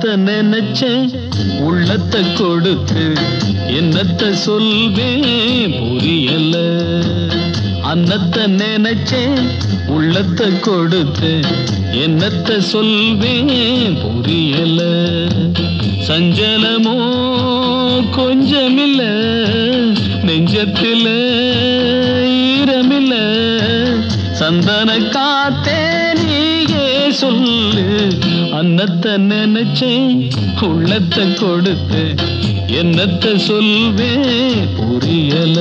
அன்னத்தை நினைச்சேன் உள்ளத்தை கொடுத்து என்னத்தை சொல்வேன் புரியல அன்னத்தை நினைச்சேன் உள்ளத்தை கொடுத்து என்னத்தை சொல்வேன் புரியல சஞ்சலமோ கொஞ்சமில்ல நெஞ்சத்தில ஈரமில்ல சந்தன காத்தே நீயே சொல்லு அன்னத்தை நினைச்சேன் உள்ளத்தை கொடுத்து என்னத்தை சொல்வேன் புரியல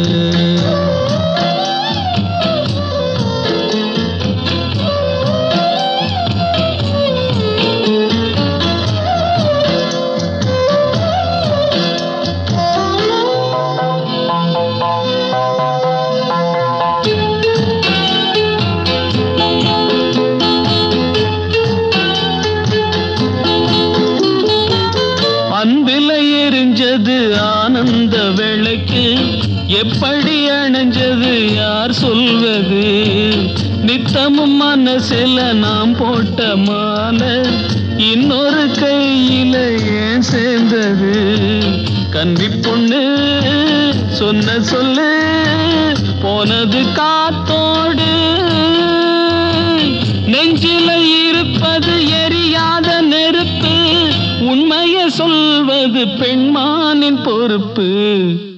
அன்பில எரிஞ்சது ஆனந்த விளக்கு எப்படி அணைஞ்சது யார் சொல்வது நித்தமும் மனசில நாம் போட்ட மாலை இன்னொரு கையில ஏன் சேர்ந்தது கன்னி பொண்ணு சொன்ன சொல்லு போனது காத்தோடு நெஞ்சில இருப்பது எரியாத நெருப்பு உண்மையை சொல்வது பெண்மானின் பொறுப்பு